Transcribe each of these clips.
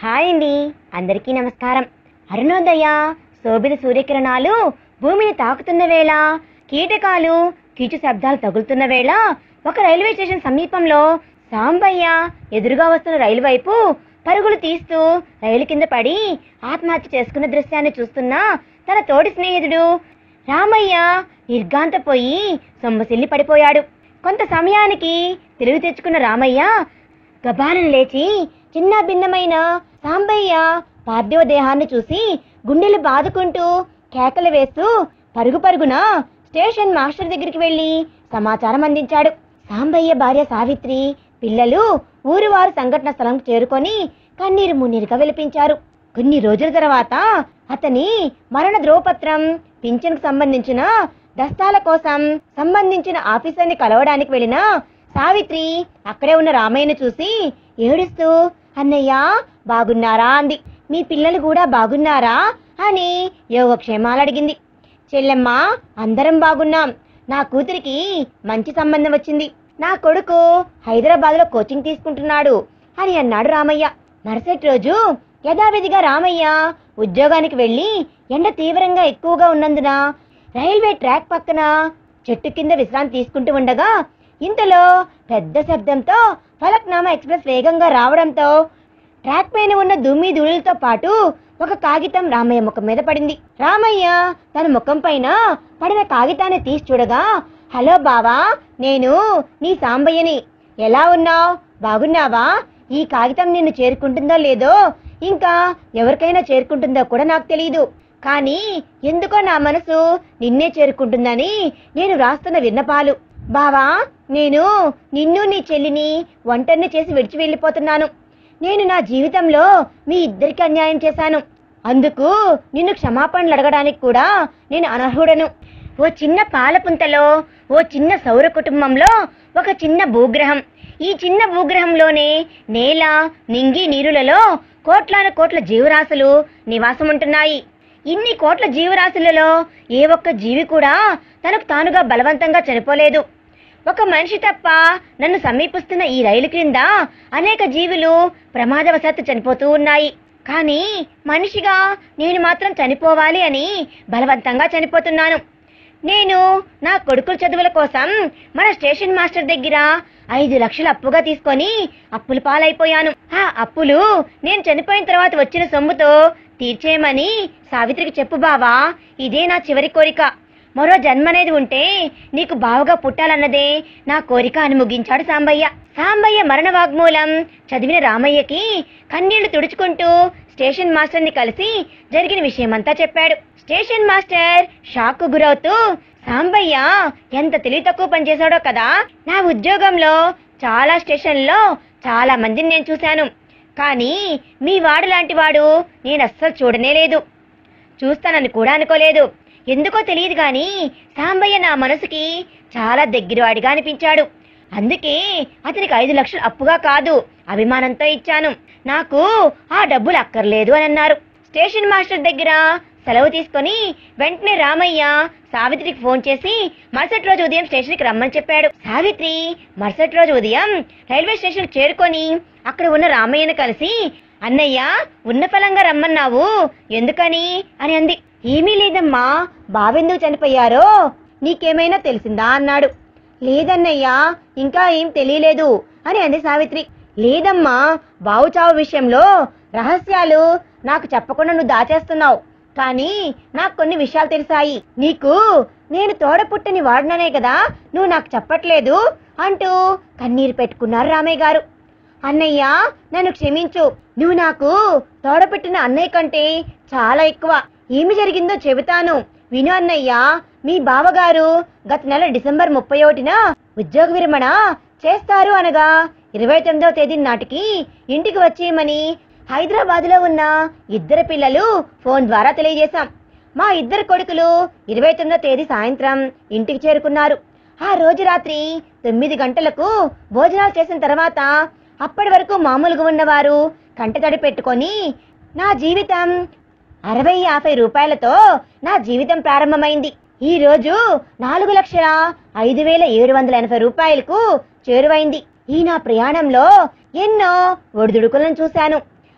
hi అండి అందరికీ నమస్కారం అరుణోదయ శోభిత సూర్యకిరణాలు భూమిని తాకుతున్న వేళ కీటకాలు కీచు శబ్దాలు తగులుతున్న వేళ ఒక రైల్వే స్టేషన్ సమీపంలో సాంబయ్య ఎదురుగా వస్తున్న రైలు వైపు పరుగులు తీస్తూ రైలు కింద పడి ఆత్మహత్య చేసుకున్న దృశ్యాన్ని చూస్తున్న తన తోటి స్నేహితుడు రామయ్య నిర్గాంతపోయి సొమ్మసిల్లి పడిపోయాడు కొంత సమయానికి తెలివి తెచ్చుకున్న రామయ్య గబాలను లేచి చిన్న భిన్నమైన సాంబయ్య పార్థివ దేహాన్ని చూసి గుండెలు బాదుకుంటూ కేకలు వేస్తూ పరుగు పరుగున స్టేషన్ మాస్టర్ దగ్గరికి వెళ్లి సమాచారం అందించాడు సాంబయ్య భార్య సావిత్రి పిల్లలు ఊరివారు సంఘటన స్థలం చేరుకొని కన్నీరు మున్నీరుగా విలిపించారు కొన్ని రోజుల తర్వాత అతని మరణ ధ్రువపత్రం పింఛన్కు సంబంధించిన దస్తాల కోసం సంబంధించిన ఆఫీసర్ని కలవడానికి వెళ్ళిన సావిత్రి అక్కడే ఉన్న రామయ్యను చూసి ఏడుస్తూ అన్నయ్య బాగున్నారా అంది మీ పిల్లలు కూడా బాగున్నారా అని యోగక్షేమాలు అడిగింది చెల్లెమ్మ అందరం బాగున్నాం నా కూతురికి మంచి సంబంధం వచ్చింది నా కొడుకు హైదరాబాద్లో కోచింగ్ తీసుకుంటున్నాడు అని అన్నాడు రామయ్య మరుసటి రోజు యథావిధిగా రామయ్య ఉద్యోగానికి వెళ్ళి ఎండ తీవ్రంగా ఎక్కువగా ఉన్నందున రైల్వే ట్రాక్ పక్కన చెట్టు కింద విశ్రాంతి తీసుకుంటూ ఉండగా ఇంతలో పెద్ద శబ్దంతో ఫలక్నామా ఎక్స్ప్రెస్ వేగంగా రావడంతో ట్రాక్ పైన ఉన్న దుమ్మి ధూళితో పాటు ఒక కాగితం రామయ్య ముఖం మీద పడింది రామయ్య తన ముఖం పైన పడిన కాగితాన్ని తీసి చూడగా హలో బావా నేను నీ సాంబయ్యని ఎలా ఉన్నావు బాగున్నావా ఈ కాగితం నిన్ను చేరుకుంటుందో లేదో ఇంకా ఎవరికైనా చేరుకుంటుందో కూడా నాకు తెలియదు కానీ ఎందుకో నా మనసు నిన్నే చేరుకుంటుందని నేను రాస్తున్న విన్నపాలు బావా నేను నిన్ను నీ చెల్లిని ఒంటరిని చేసి విడిచి వెళ్ళిపోతున్నాను నేను నా జీవితంలో మీ ఇద్దరికి అన్యాయం చేశాను అందుకు నిన్ను క్షమాపణలు అడగడానికి కూడా నేను అనర్హుడను ఓ చిన్న పాలపుంతలో ఓ చిన్న సౌర కుటుంబంలో ఒక చిన్న భూగ్రహం ఈ చిన్న భూగ్రహంలోనే నేల నింగి నీరులలో కోట్లాను కోట్ల జీవరాశులు నివాసం ఉంటున్నాయి ఇన్ని కోట్ల జీవరాశులలో ఏ ఒక్క జీవి కూడా తనకు తానుగా బలవంతంగా చనిపోలేదు ఒక మనిషి తప్ప నన్ను సమీపిస్తున్న ఈ రైలు క్రింద అనేక జీవులు ప్రమాదవశాత్తు చనిపోతూ ఉన్నాయి కానీ మనిషిగా నేను మాత్రం చనిపోవాలి అని బలవంతంగా చనిపోతున్నాను నేను నా కొడుకుల చదువుల కోసం మన స్టేషన్ మాస్టర్ దగ్గర ఐదు లక్షలు అప్పుగా తీసుకొని అప్పుల పాలైపోయాను ఆ అప్పులు నేను చనిపోయిన తర్వాత వచ్చిన సొమ్ముతో తీర్చేయమని సావిత్రికి చెప్పు బావా ఇదే నా చివరి కోరిక మరో జన్మ అనేది ఉంటే నీకు బావగా పుట్టాలన్నదే నా కోరిక అని ముగించాడు సాంబయ్య సాంబయ్య మరణ వాగ్మూలం చదివిన రామయ్యకి కన్నీళ్లు తుడుచుకుంటూ స్టేషన్ మాస్టర్ని కలిసి జరిగిన విషయమంతా చెప్పాడు స్టేషన్ మాస్టర్ షాక్ గురవుతూ సాంబయ్య ఎంత తెలివి తక్కువ పనిచేశాడో కదా నా ఉద్యోగంలో చాలా స్టేషన్లో చాలా మందిని నేను చూశాను కానీ మీ వాడు లాంటి వాడు నేను అస్సలు చూడనే లేదు చూస్తానని కూడా అనుకోలేదు ఎందుకో తెలియదు కానీ సాంబయ్య నా మనసుకి చాలా దగ్గరవాడిగా అనిపించాడు అందుకే అతనికి ఐదు లక్షలు అప్పుగా కాదు అభిమానంతో ఇచ్చాను నాకు ఆ డబ్బులు అక్కర్లేదు అని అన్నారు స్టేషన్ మాస్టర్ దగ్గర సెలవు తీసుకొని వెంటనే రామయ్య సావిత్రికి ఫోన్ చేసి మరుసటి రోజు ఉదయం స్టేషన్కి రమ్మని చెప్పాడు సావిత్రి మరుసటి రోజు ఉదయం రైల్వే స్టేషన్ చేరుకొని అక్కడ ఉన్న రామయ్యను కలిసి అన్నయ్య ఉన్న ఫలంగా రమ్మన్నావు ఎందుకని అని అంది ఏమీ లేదమ్మా బావెందుకు చనిపోయారో నీకేమైనా తెలిసిందా అన్నాడు లేదన్నయ్యా ఇంకా ఏం తెలియలేదు అని అంది సావిత్రి లేదమ్మా బావు చావు విషయంలో రహస్యాలు నాకు చెప్పకుండా నువ్వు దాచేస్తున్నావు కానీ నాకు కొన్ని విషయాలు తెలిసాయి నీకు నేను తోడపుట్టని వాడిననే కదా నువ్వు నాకు చెప్పట్లేదు అంటూ కన్నీరు పెట్టుకున్నారు రామయ్య గారు అన్నయ్య నన్ను క్షమించు నువ్వు నాకు తోడపెట్టిన అన్నయ్య కంటే చాలా ఎక్కువ ఏమి జరిగిందో చెబుతాను విను అన్నయ్య మీ బావగారు గత నెల డిసెంబర్ ముప్పై ఒకటిన ఉద్యోగ విరమణ చేస్తారు అనగా ఇరవై తొమ్మిదవ తేదీ నాటికి ఇంటికి వచ్చేయమని హైదరాబాద్లో ఉన్న ఇద్దరు పిల్లలు ఫోన్ ద్వారా తెలియజేశాం మా ఇద్దరు కొడుకులు ఇరవై తొమ్మిదో తేదీ సాయంత్రం ఇంటికి చేరుకున్నారు ఆ రోజు రాత్రి తొమ్మిది గంటలకు భోజనాలు చేసిన తర్వాత అప్పటి వరకు మామూలుగా ఉన్నవారు కంటతడి పెట్టుకొని నా జీవితం అరవై యాభై రూపాయలతో నా జీవితం ప్రారంభమైంది ఈ రోజు నాలుగు లక్షల ఐదు వేల ఏడు వందల ఎనభై రూపాయలకు చేరువైంది ఈ నా ప్రయాణంలో ఎన్నో ఒడిదుడుకులను చూశాను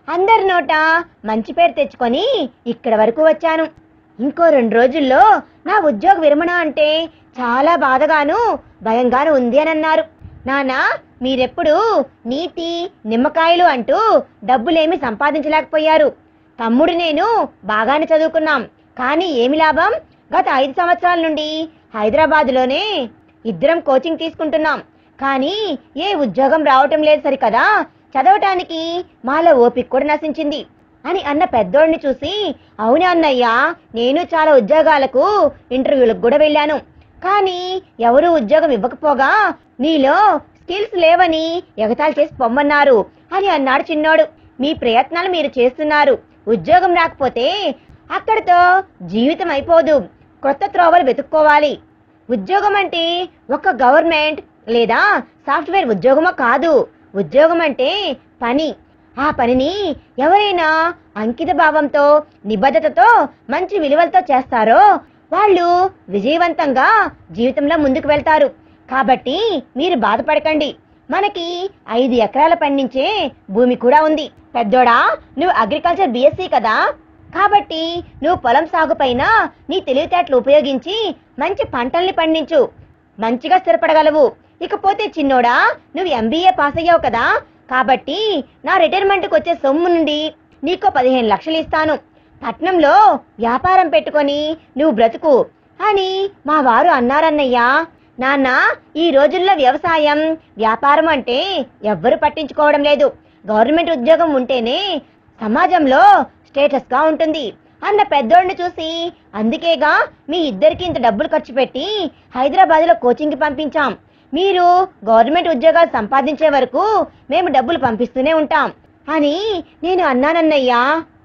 అందరి నోట మంచి పేరు తెచ్చుకొని ఇక్కడ వరకు వచ్చాను ఇంకో రెండు రోజుల్లో నా ఉద్యోగ విరమణ అంటే చాలా బాధగాను భయంగాను ఉంది అని అన్నారు నానా మీరెప్పుడు నీతి నిమ్మకాయలు అంటూ డబ్బులేమి సంపాదించలేకపోయారు తమ్ముడు నేను బాగానే చదువుకున్నాం కానీ ఏమి లాభం గత ఐదు సంవత్సరాల నుండి హైదరాబాద్లోనే ఇద్దరం కోచింగ్ తీసుకుంటున్నాం కానీ ఏ ఉద్యోగం రావటం లేదు సరికదా చదవటానికి మాలో ఓపిక కూడా నశించింది అని అన్న పెద్దోడిని చూసి అవునా అన్నయ్య నేను చాలా ఉద్యోగాలకు ఇంటర్వ్యూలకు కూడా వెళ్ళాను కానీ ఎవరు ఉద్యోగం ఇవ్వకపోగా నీలో స్కిల్స్ లేవని ఎగతాళి చేసి పొమ్మన్నారు అని అన్నాడు చిన్నోడు మీ ప్రయత్నాలు మీరు చేస్తున్నారు ఉద్యోగం రాకపోతే అక్కడితో జీవితం అయిపోదు కొత్త త్రోవలు వెతుక్కోవాలి ఉద్యోగం అంటే ఒక గవర్నమెంట్ లేదా సాఫ్ట్వేర్ ఉద్యోగమో కాదు ఉద్యోగం అంటే పని ఆ పనిని ఎవరైనా అంకిత భావంతో నిబద్ధతతో మంచి విలువలతో చేస్తారో వాళ్ళు విజయవంతంగా జీవితంలో ముందుకు వెళ్తారు కాబట్టి మీరు బాధపడకండి మనకి ఐదు ఎకరాల పండించే భూమి కూడా ఉంది పెద్దోడా నువ్వు అగ్రికల్చర్ బిఎస్సి కదా కాబట్టి నువ్వు పొలం సాగు పైన నీ తెలివితేటలు ఉపయోగించి మంచి పంటల్ని పండించు మంచిగా స్థిరపడగలవు ఇకపోతే చిన్నోడా నువ్వు ఎంబీఏ పాస్ అయ్యావు కదా కాబట్టి నా రిటైర్మెంట్కి వచ్చే సొమ్ము నుండి నీకు పదిహేను లక్షలు ఇస్తాను పట్నంలో వ్యాపారం పెట్టుకొని నువ్వు బ్రతుకు అని మా వారు అన్నారన్నయ్యా నాన్న ఈ రోజుల్లో వ్యవసాయం వ్యాపారం అంటే ఎవ్వరు పట్టించుకోవడం లేదు గవర్నమెంట్ ఉద్యోగం ఉంటేనే సమాజంలో స్టేటస్గా ఉంటుంది అన్న పెద్దోడిని చూసి అందుకేగా మీ ఇద్దరికి ఇంత డబ్బులు ఖర్చు పెట్టి హైదరాబాద్లో కోచింగ్కి పంపించాం మీరు గవర్నమెంట్ ఉద్యోగాలు సంపాదించే వరకు మేము డబ్బులు పంపిస్తూనే ఉంటాం అని నేను అన్నానన్నయ్యా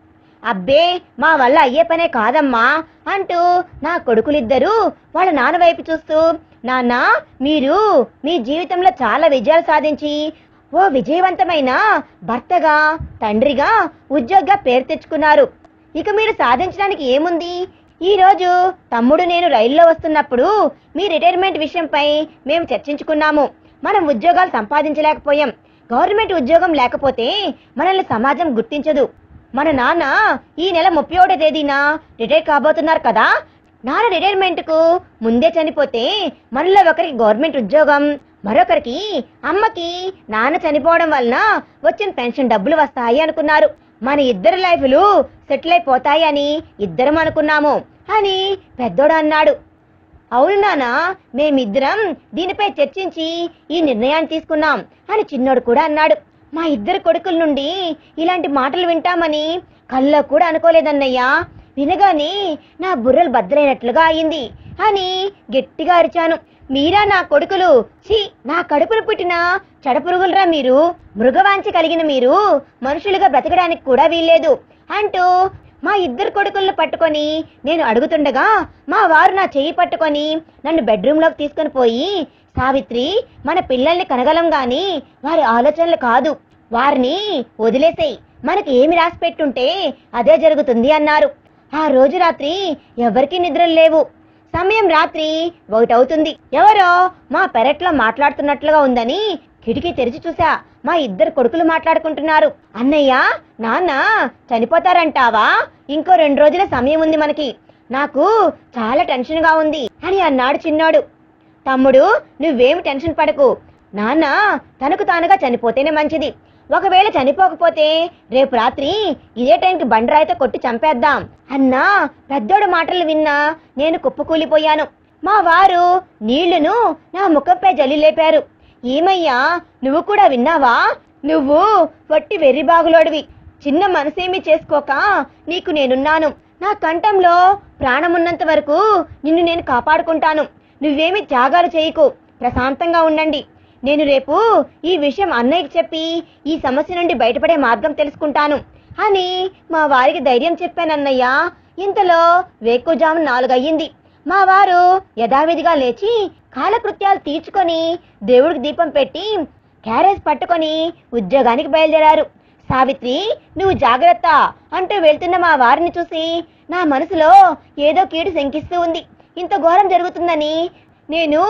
అబ్బే మా వల్ల అయ్యే పనే కాదమ్మా అంటూ నా కొడుకులిద్దరూ వాళ్ళ నాన్న వైపు చూస్తూ నాన్న మీరు మీ జీవితంలో చాలా విజయాలు సాధించి ఓ విజయవంతమైన భర్తగా తండ్రిగా ఉద్యోగంగా పేరు తెచ్చుకున్నారు ఇక మీరు సాధించడానికి ఏముంది ఈ రోజు తమ్ముడు నేను రైల్లో వస్తున్నప్పుడు మీ రిటైర్మెంట్ విషయంపై మేము చర్చించుకున్నాము మనం ఉద్యోగాలు సంపాదించలేకపోయాం గవర్నమెంట్ ఉద్యోగం లేకపోతే మనల్ని సమాజం గుర్తించదు మన నాన్న ఈ నెల ముప్పై ఒకటో తేదీన రిటైర్ కాబోతున్నారు కదా నాన్న రిటైర్మెంట్కు ముందే చనిపోతే మనలో ఒకరికి గవర్నమెంట్ ఉద్యోగం మరొకరికి అమ్మకి నాన్న చనిపోవడం వలన వచ్చిన పెన్షన్ డబ్బులు వస్తాయి అనుకున్నారు మన ఇద్దరి లైఫ్లు సెటిల్ అయిపోతాయి అని ఇద్దరం అనుకున్నాము అని పెద్దోడు అన్నాడు అవును నాన్న మేమిద్దరం దీనిపై చర్చించి ఈ నిర్ణయాన్ని తీసుకున్నాం అని చిన్నోడు కూడా అన్నాడు మా ఇద్దరు కొడుకుల నుండి ఇలాంటి మాటలు వింటామని కల్లో కూడా అనుకోలేదన్నయ్యా వినగానే నా బుర్రలు బద్దలైనట్లుగా అయింది అని గట్టిగా అరిచాను మీరా నా కొడుకులు ఛీ నా కడుపును పుట్టిన చెడపురుగులరా మీరు మృగవాంచి కలిగిన మీరు మనుషులుగా బ్రతకడానికి కూడా వీల్లేదు అంటూ మా ఇద్దరు కొడుకులను పట్టుకొని నేను అడుగుతుండగా మా వారు నా చెయ్యి పట్టుకొని నన్ను బెడ్రూమ్లోకి తీసుకొని పోయి సావిత్రి మన పిల్లల్ని కనగలం గాని వారి ఆలోచనలు కాదు వారిని వదిలేసేయి మనకి ఏమి రాసి పెట్టుంటే అదే జరుగుతుంది అన్నారు ఆ రోజు రాత్రి ఎవరికీ నిద్రలు లేవు సమయం రాత్రి ఒకటవుతుంది ఎవరో మా పెరట్లో మాట్లాడుతున్నట్లుగా ఉందని కిటికీ తెరిచి చూసా మా ఇద్దరు కొడుకులు మాట్లాడుకుంటున్నారు అన్నయ్య నాన్న చనిపోతారంటావా ఇంకో రెండు రోజుల సమయం ఉంది మనకి నాకు చాలా టెన్షన్గా ఉంది అని అన్నాడు చిన్నాడు తమ్ముడు నువ్వేమి టెన్షన్ పడకు నాన్న తనకు తానుగా చనిపోతేనే మంచిది ఒకవేళ చనిపోకపోతే రేపు రాత్రి ఇదే టైంకి బండరాయితో కొట్టి చంపేద్దాం అన్నా పెద్దోడు మాటలు విన్నా నేను కుప్పకూలిపోయాను మా వారు నీళ్లును నా ముఖంపై జల్లి లేపారు ఏమయ్యా నువ్వు కూడా విన్నావా నువ్వు వట్టి వెర్రిబాగులోడివి చిన్న మనసేమీ చేసుకోక నీకు నేనున్నాను నా కంఠంలో ప్రాణమున్నంత వరకు నిన్ను నేను కాపాడుకుంటాను నువ్వేమి త్యాగాలు చేయకు ప్రశాంతంగా ఉండండి నేను రేపు ఈ విషయం అన్నయ్యకి చెప్పి ఈ సమస్య నుండి బయటపడే మార్గం తెలుసుకుంటాను అని మా వారికి ధైర్యం చెప్పానన్నయ్య ఇంతలో వేకుజాము నాలుగయ్యింది మా వారు యథావిధిగా లేచి కాలకృత్యాలు తీర్చుకొని దేవుడికి దీపం పెట్టి క్యారేజ్ పట్టుకొని ఉద్యోగానికి బయలుదేరారు సావిత్రి నువ్వు జాగ్రత్త అంటూ వెళ్తున్న మా వారిని చూసి నా మనసులో ఏదో కీడు శంకిస్తూ ఉంది ఇంత ఘోరం జరుగుతుందని నేను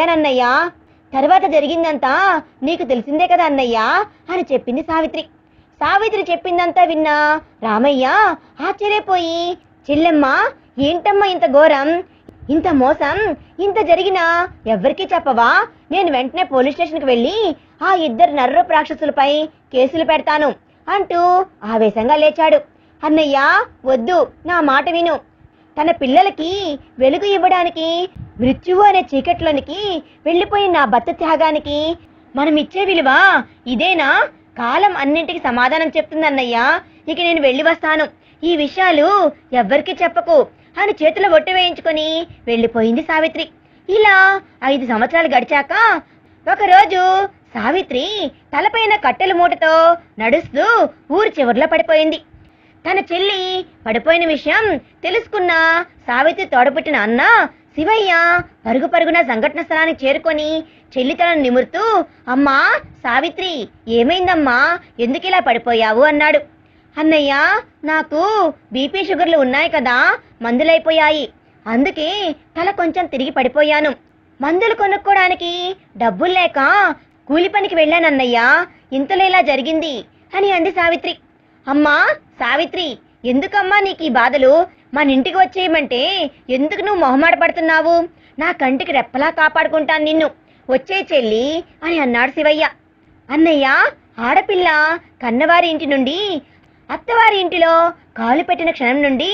ఊహించలేకపోయానన్నయ్యా తర్వాత జరిగిందంతా నీకు తెలిసిందే కదా అన్నయ్యా అని చెప్పింది సావిత్రి సావిత్రి చెప్పిందంతా విన్నా రామయ్య ఆశ్చర్యపోయి చెల్లెమ్మ ఏంటమ్మా ఇంత ఘోరం ఇంత మోసం ఇంత జరిగినా ఎవ్వరికీ చెప్పవా నేను వెంటనే పోలీస్ స్టేషన్కి వెళ్ళి ఆ ఇద్దరు నర్ర రాక్షసులపై కేసులు పెడతాను అంటూ ఆవేశంగా లేచాడు అన్నయ్య వద్దు నా మాట విను తన పిల్లలకి వెలుగు ఇవ్వడానికి మృత్యువు అనే చీకట్లోనికి వెళ్ళిపోయిన నా భర్త త్యాగానికి మనం ఇచ్చే విలువ ఇదేనా కాలం అన్నింటికి సమాధానం చెప్తుందన్నయ్య ఇక నేను వెళ్ళి వస్తాను ఈ విషయాలు ఎవ్వరికీ చెప్పకు అని చేతిలో ఒట్టు వేయించుకొని వెళ్ళిపోయింది సావిత్రి ఇలా ఐదు సంవత్సరాలు గడిచాక ఒకరోజు సావిత్రి తలపైన కట్టెల మూటతో నడుస్తూ ఊరి చివర్లో పడిపోయింది తన చెల్లి పడిపోయిన విషయం తెలుసుకున్న సావిత్రి తోడపుట్టిన అన్న శివయ్య పరుగు పరుగున సంఘటన స్థలానికి చేరుకొని చెల్లి తలను నిమురుతూ అమ్మా సావిత్రి ఏమైందమ్మా ఎందుకు ఇలా పడిపోయావు అన్నాడు అన్నయ్య నాకు బీపీ షుగర్లు ఉన్నాయి కదా మందులైపోయాయి అందుకే తల కొంచెం తిరిగి పడిపోయాను మందులు కొనుక్కోడానికి డబ్బులు లేక కూలి పనికి వెళ్ళానన్నయ్య ఇంతలో ఇలా జరిగింది అని అంది సావిత్రి అమ్మా సావిత్రి ఎందుకమ్మా నీకు ఈ బాధలు మన ఇంటికి వచ్చేయమంటే ఎందుకు నువ్వు మొహమాట పడుతున్నావు నా కంటికి రెప్పలా కాపాడుకుంటాను నిన్ను వచ్చే చెల్లి అని అన్నాడు శివయ్య అన్నయ్య ఆడపిల్ల కన్నవారి ఇంటి నుండి అత్తవారి ఇంటిలో కాలు పెట్టిన క్షణం నుండి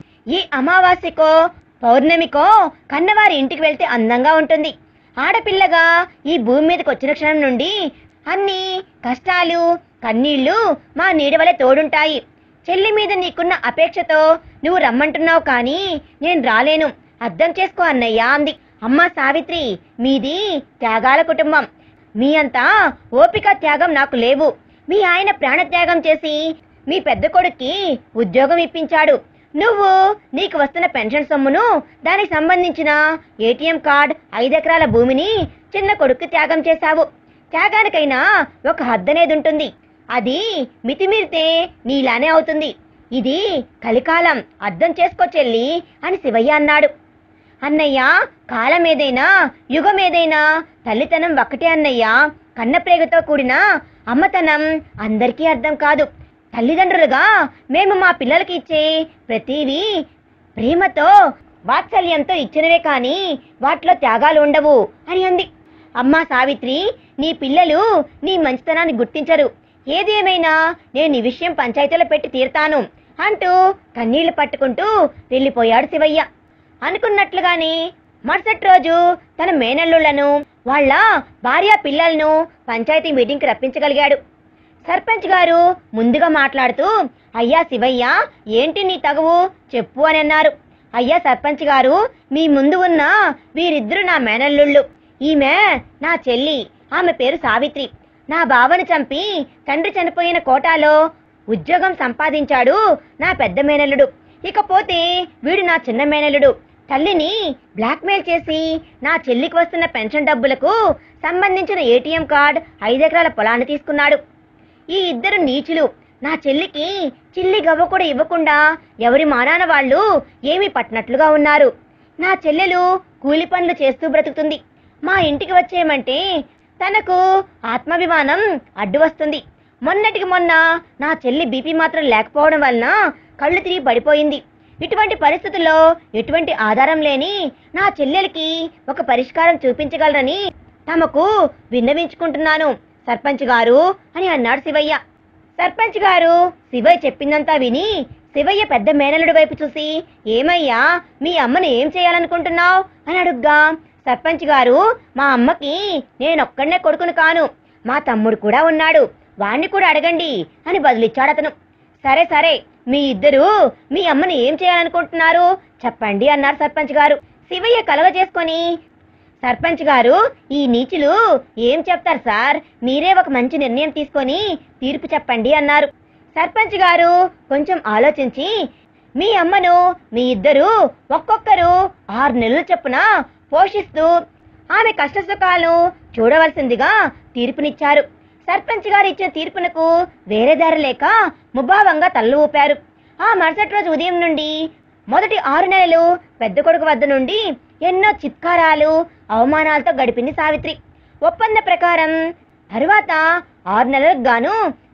ఈ అమావాస్యకో పౌర్ణమికో కన్నవారి ఇంటికి వెళ్తే అందంగా ఉంటుంది ఆడపిల్లగా ఈ భూమి మీదకి వచ్చిన క్షణం నుండి అన్ని కష్టాలు కన్నీళ్లు మా నీడ వలె తోడుంటాయి చెల్లి మీద నీకున్న అపేక్షతో నువ్వు రమ్మంటున్నావు కానీ నేను రాలేను అర్థం చేసుకో అన్నయ్య అంది అమ్మ సావిత్రి మీది త్యాగాల కుటుంబం మీ అంతా ఓపిక త్యాగం నాకు లేవు మీ ఆయన ప్రాణత్యాగం చేసి మీ పెద్ద కొడుక్కి ఉద్యోగం ఇప్పించాడు నువ్వు నీకు వస్తున్న పెన్షన్ సొమ్మును దానికి సంబంధించిన ఏటీఎం కార్డ్ ఐదెకరాల భూమిని చిన్న కొడుక్కి త్యాగం చేశావు త్యాగానికైనా ఒక హద్దనేది ఉంటుంది అది మితిమీరితే నీలానే అవుతుంది ఇది కలికాలం అర్థం చేసుకో చెల్లి అని శివయ్య అన్నాడు అన్నయ్య కాలం ఏదైనా యుగం ఏదైనా తల్లితనం ఒక్కటే అన్నయ్య కన్నప్రేగతో కూడిన అమ్మతనం అందరికీ అర్థం కాదు తల్లిదండ్రులుగా మేము మా పిల్లలకి ఇచ్చే ప్రతిదీ ప్రేమతో వాత్సల్యంతో ఇచ్చినవే కానీ వాటిలో త్యాగాలు ఉండవు అని అంది అమ్మా సావిత్రి నీ పిల్లలు నీ మంచితనాన్ని గుర్తించరు ఏదేమైనా నేను ఈ విషయం పంచాయతీలో పెట్టి తీరుతాను అంటూ కన్నీళ్లు పట్టుకుంటూ వెళ్ళిపోయాడు శివయ్య అనుకున్నట్లుగాని మరుసటి రోజు తన మేనల్లులను వాళ్ళ భార్య పిల్లలను పంచాయతీ మీటింగ్కి రప్పించగలిగాడు సర్పంచ్ గారు ముందుగా మాట్లాడుతూ అయ్యా శివయ్య ఏంటి నీ తగువు చెప్పు అని అన్నారు అయ్యా సర్పంచ్ గారు మీ ముందు ఉన్న వీరిద్దరు నా మేనల్లుళ్ళు ఈమె నా చెల్లి ఆమె పేరు సావిత్రి నా బావను చంపి తండ్రి చనిపోయిన కోటాలో ఉద్యోగం సంపాదించాడు నా పెద్ద మేనల్లుడు ఇకపోతే వీడు నా చిన్న మేనల్లుడు తల్లిని బ్లాక్మెయిల్ చేసి నా చెల్లికి వస్తున్న పెన్షన్ డబ్బులకు సంబంధించిన ఏటీఎం కార్డ్ ఐదెకరాల పొలాన్ని తీసుకున్నాడు ఈ ఇద్దరు నీచులు నా చెల్లికి చిల్లి గవ్వ కూడా ఇవ్వకుండా ఎవరి మానాన వాళ్ళు ఏమీ పట్టినట్లుగా ఉన్నారు నా చెల్లెలు కూలి పనులు చేస్తూ బ్రతుకుతుంది మా ఇంటికి వచ్చేయమంటే తనకు ఆత్మాభిమానం అడ్డు వస్తుంది మొన్నటికి మొన్న నా చెల్లి బీపీ మాత్రం లేకపోవడం వలన కళ్ళు తిరిగి పడిపోయింది ఇటువంటి పరిస్థితుల్లో ఎటువంటి ఆధారం లేని నా చెల్లెలకి ఒక పరిష్కారం చూపించగలరని తమకు విన్నవించుకుంటున్నాను సర్పంచ్ గారు అని అన్నాడు శివయ్య సర్పంచ్ గారు శివయ్య చెప్పిందంతా విని శివయ్య పెద్ద మేనలుడి వైపు చూసి ఏమయ్యా మీ అమ్మని ఏం చేయాలనుకుంటున్నావు అని అడుగ్గా సర్పంచ్ గారు మా అమ్మకి నేనొక్కడనే కొడుకును కాను మా తమ్ముడు కూడా ఉన్నాడు వాణ్ణి కూడా అడగండి అని బదులిచ్చాడు అతను సరే సరే మీ ఇద్దరు మీ అమ్మని ఏం చేయాలనుకుంటున్నారు చెప్పండి అన్నారు సర్పంచ్ గారు శివయ్య కలగ చేసుకొని సర్పంచ్ గారు ఈ నీచులు ఏం చెప్తారు సార్ మీరే ఒక మంచి నిర్ణయం తీసుకొని తీర్పు చెప్పండి అన్నారు సర్పంచ్ గారు కొంచెం ఆలోచించి మీ అమ్మను మీ ఇద్దరు ఒక్కొక్కరు ఆరు నెలలు చొప్పున పోషిస్తూ ఆమె కష్టసుఖాలను చూడవలసిందిగా తీర్పునిచ్చారు సర్పంచ్ గారు ఇచ్చిన తీర్పునకు వేరే దారి లేక ముభావంగా తల్లు ఊపారు ఆ మరుసటి రోజు ఉదయం నుండి మొదటి ఆరు నెలలు పెద్ద కొడుకు వద్ద నుండి ఎన్నో చిత్కారాలు అవమానాలతో గడిపింది సావిత్రి ఒప్పంద ప్రకారం తరువాత ఆరు నెలలకు గాను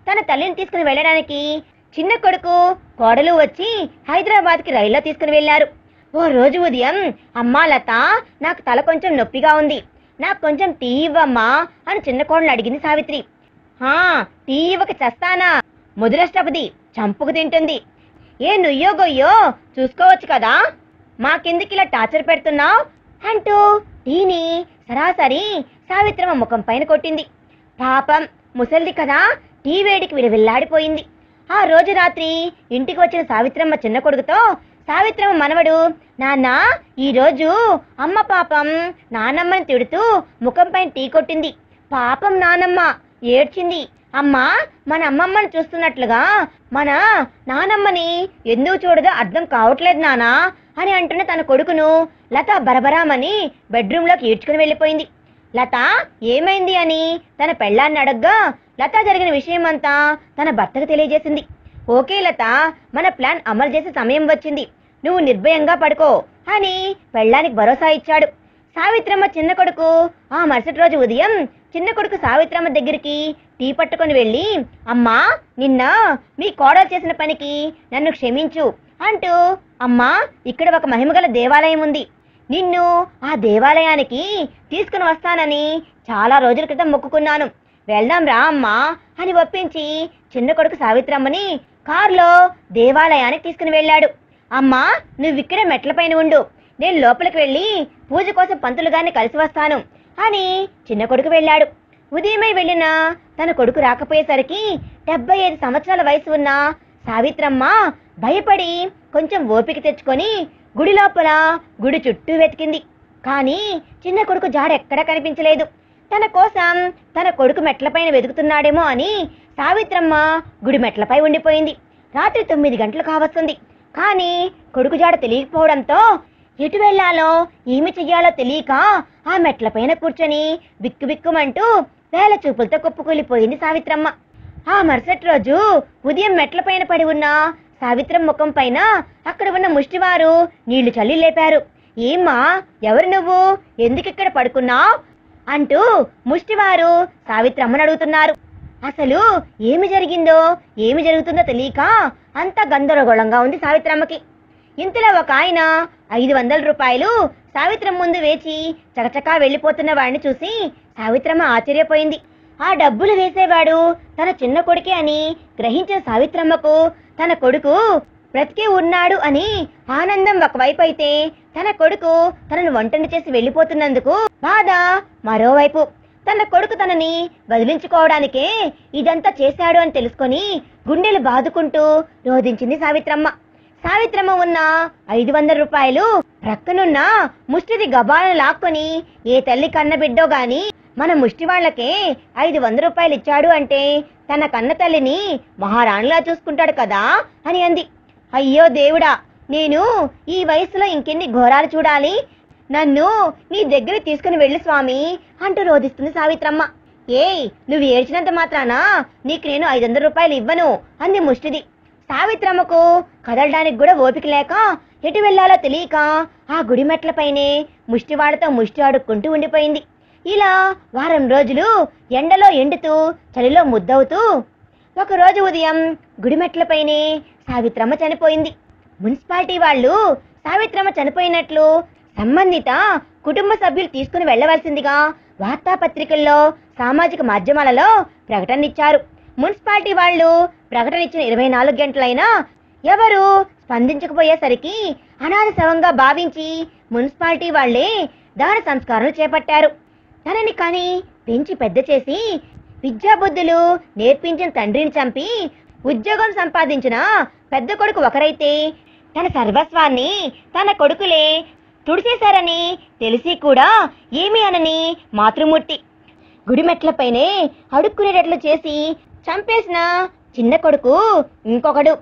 తన తల్లిని తీసుకుని వెళ్ళడానికి చిన్న కొడుకు కోడలు వచ్చి హైదరాబాద్కి రైల్లో తీసుకుని వెళ్లారు ఓ రోజు ఉదయం అమ్మా లత నాకు తల కొంచెం నొప్పిగా ఉంది నాకు కొంచెం టీ ఇవ్వమ్మా అని చిన్న కోడలు అడిగింది సావిత్రి హా టీ ఇవ్వక చస్తానా ముదురష్టపది చంపుకు తింటుంది ఏ నుయ్యో గొయ్యో చూసుకోవచ్చు కదా మాకెందుకు ఇలా టార్చర్ పెడుతున్నావు అంటూ టీని సరాసరి సావిత్రమ్మ ముఖం పైన కొట్టింది పాపం ముసల్ది కదా టీ వేడికి విలవిల్లాడిపోయింది ఆ రోజు రాత్రి ఇంటికి వచ్చిన సావిత్రమ్మ చిన్న కొడుకుతో సావిత్రమ్మ మనవడు నాన్న ఈ రోజు అమ్మ పాపం నానమ్మని తిడుతూ ముఖం పైన టీ కొట్టింది పాపం నానమ్మ ఏడ్చింది అమ్మా మన అమ్మమ్మని చూస్తున్నట్లుగా మన నానమ్మని ఎందుకు చూడదో అర్థం కావట్లేదు నానా అని అంటున్న తన కొడుకును లత బరబరామని బెడ్రూమ్లోకి ఈడ్చుకుని వెళ్ళిపోయింది లత ఏమైంది అని తన పెళ్ళాన్ని అడగ్గా లత జరిగిన విషయమంతా తన భర్తకు తెలియజేసింది ఓకే లత మన ప్లాన్ అమలు చేసే సమయం వచ్చింది నువ్వు నిర్భయంగా పడుకో అని పెళ్ళానికి భరోసా ఇచ్చాడు సావిత్రమ్మ చిన్న కొడుకు ఆ మరుసటి రోజు ఉదయం చిన్న కొడుకు సావిత్రమ్మ దగ్గరికి టీ పట్టుకొని వెళ్ళి అమ్మా నిన్న మీ కోడలు చేసిన పనికి నన్ను క్షమించు అంటూ అమ్మా ఇక్కడ ఒక మహిమగల దేవాలయం ఉంది నిన్ను ఆ దేవాలయానికి తీసుకుని వస్తానని చాలా రోజుల క్రితం మొక్కుకున్నాను వెళ్దాం రా అమ్మా అని ఒప్పించి చిన్న కొడుకు సావిత్రమ్మని కారులో దేవాలయానికి తీసుకుని వెళ్ళాడు అమ్మా నువ్వు ఇక్కడే మెట్లపైన ఉండు నేను లోపలికి వెళ్ళి పూజ కోసం పంతులు గారిని కలిసి వస్తాను అని చిన్న కొడుకు వెళ్ళాడు ఉదయమై వెళ్ళిన తన కొడుకు రాకపోయేసరికి డెబ్బై ఐదు సంవత్సరాల వయసు ఉన్న సావిత్రమ్మ భయపడి కొంచెం ఓపిక తెచ్చుకొని గుడి లోపల గుడి చుట్టూ వెతికింది కానీ చిన్న కొడుకు జాడ ఎక్కడా కనిపించలేదు తన కోసం తన కొడుకు మెట్లపైన వెతుకుతున్నాడేమో అని సావిత్రమ్మ గుడి మెట్లపై ఉండిపోయింది రాత్రి తొమ్మిది గంటలు కావస్తుంది కానీ కొడుకు జాడ తెలియకపోవడంతో ఎటు వెళ్ళాలో ఏమి చెయ్యాలో తెలియక ఆ మెట్లపైన కూర్చొని బిక్కుబిక్కుమంటూ వేల చూపులతో కుప్పకూలిపోయింది సావిత్రమ్మ ఆ మరుసటి రోజు ఉదయం మెట్లపైన పడి ఉన్న సావిత్రం ముఖం పైన అక్కడ ఉన్న ముష్టివారు నీళ్లు చల్లి లేపారు ఏమ్మా ఎవరు నువ్వు ఎందుకు ఇక్కడ పడుకున్నావు అంటూ ముష్టివారు సావిత్రమ్మను అడుగుతున్నారు అసలు ఏమి జరిగిందో ఏమి జరుగుతుందో తెలియక అంత గందరగోళంగా ఉంది సావిత్రమ్మకి ఇంతలో ఒక ఆయన ఐదు వందల రూపాయలు సావిత్రమ్మ ముందు వేచి చకచకా వెళ్ళిపోతున్న వాడిని చూసి సావిత్రమ్మ ఆశ్చర్యపోయింది ఆ డబ్బులు వేసేవాడు తన చిన్న కొడుకే అని గ్రహించిన సావిత్రమ్మకు తన కొడుకు బ్రతికే ఉన్నాడు అని ఆనందం ఒకవైపు అయితే తన కొడుకు తనను వంటని చేసి వెళ్ళిపోతున్నందుకు బాధ మరోవైపు తన కొడుకు తనని వదిలించుకోవడానికే ఇదంతా చేశాడు అని తెలుసుకొని గుండెలు బాదుకుంటూ రోధించింది సావిత్రమ్మ సావిత్రమ్మ ఉన్న ఐదు వందల రూపాయలు ప్రక్కనున్న ముష్టిది గబాలను లాక్కొని ఏ తల్లి కన్న బిడ్డో గాని మన ముష్టి వాళ్ళకే ఐదు వంద రూపాయలు ఇచ్చాడు అంటే తన కన్న తల్లిని మహారాణిలా చూసుకుంటాడు కదా అని అంది అయ్యో దేవుడా నేను ఈ వయసులో ఇంకెన్ని ఘోరాలు చూడాలి నన్ను నీ దగ్గర తీసుకుని వెళ్ళి స్వామి అంటూ రోధిస్తుంది సావిత్రమ్మ ఏయ్ నువ్వు ఏడ్చినంత మాత్రాన నీకు నేను ఐదు వందల రూపాయలు ఇవ్వను అంది ముష్టిది సావిత్రమ్మకు కదలడానికి కూడా ఓపిక లేక ఎటు వెళ్ళాలో తెలియక ఆ గుడి మెట్లపైనే ముష్టివాడితో ముష్టి ఆడుకుంటూ ఉండిపోయింది ఇలా వారం రోజులు ఎండలో ఎండుతూ చలిలో ముద్దవుతూ ఒకరోజు ఉదయం గుడి మెట్లపైనే సావిత్రమ్మ చనిపోయింది మున్సిపాలిటీ వాళ్ళు సావిత్రమ్మ చనిపోయినట్లు సంబంధిత కుటుంబ సభ్యులు తీసుకుని వెళ్ళవలసిందిగా వార్తాపత్రికల్లో సామాజిక మాధ్యమాలలో ప్రకటన ఇచ్చారు మున్సిపాలిటీ వాళ్ళు ప్రకటన ఇచ్చిన ఇరవై నాలుగు గంటలైనా ఎవరు స్పందించకపోయేసరికి అనాథ శవంగా భావించి మున్సిపాలిటీ వాళ్ళే దాన సంస్కారాలు చేపట్టారు తనని కని పెంచి పెద్ద చేసి విద్యాబుద్ధులు నేర్పించిన తండ్రిని చంపి ఉద్యోగం సంపాదించిన పెద్ద కొడుకు ఒకరైతే తన సర్వస్వాన్ని తన కొడుకులే తుడిచేశారని తెలిసి కూడా ఏమీ అనని మాతృమూర్తి గుడిమెట్లపైనే అడుక్కునేటట్లు చేసి చంపేసిన చిన్న కొడుకు ఇంకొకడు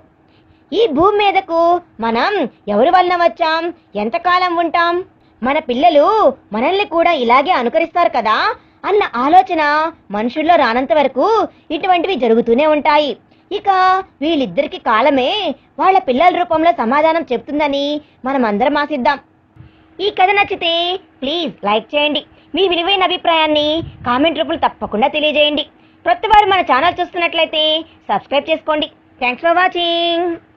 ఈ భూమి మీదకు మనం ఎవరి వలన వచ్చాం ఎంతకాలం ఉంటాం మన పిల్లలు మనల్ని కూడా ఇలాగే అనుకరిస్తారు కదా అన్న ఆలోచన మనుషుల్లో రానంత వరకు ఇటువంటివి జరుగుతూనే ఉంటాయి ఇక వీళ్ళిద్దరికి కాలమే వాళ్ళ పిల్లల రూపంలో సమాధానం చెప్తుందని మనం అందరం ఆశిద్దాం ఈ కథ నచ్చితే ప్లీజ్ లైక్ చేయండి మీ విలువైన అభిప్రాయాన్ని కామెంట్ రూపంలో తప్పకుండా తెలియజేయండి కొత్త వారు మన ఛానల్ చూస్తున్నట్లయితే సబ్స్క్రైబ్ చేసుకోండి థ్యాంక్స్ ఫర్ వాచింగ్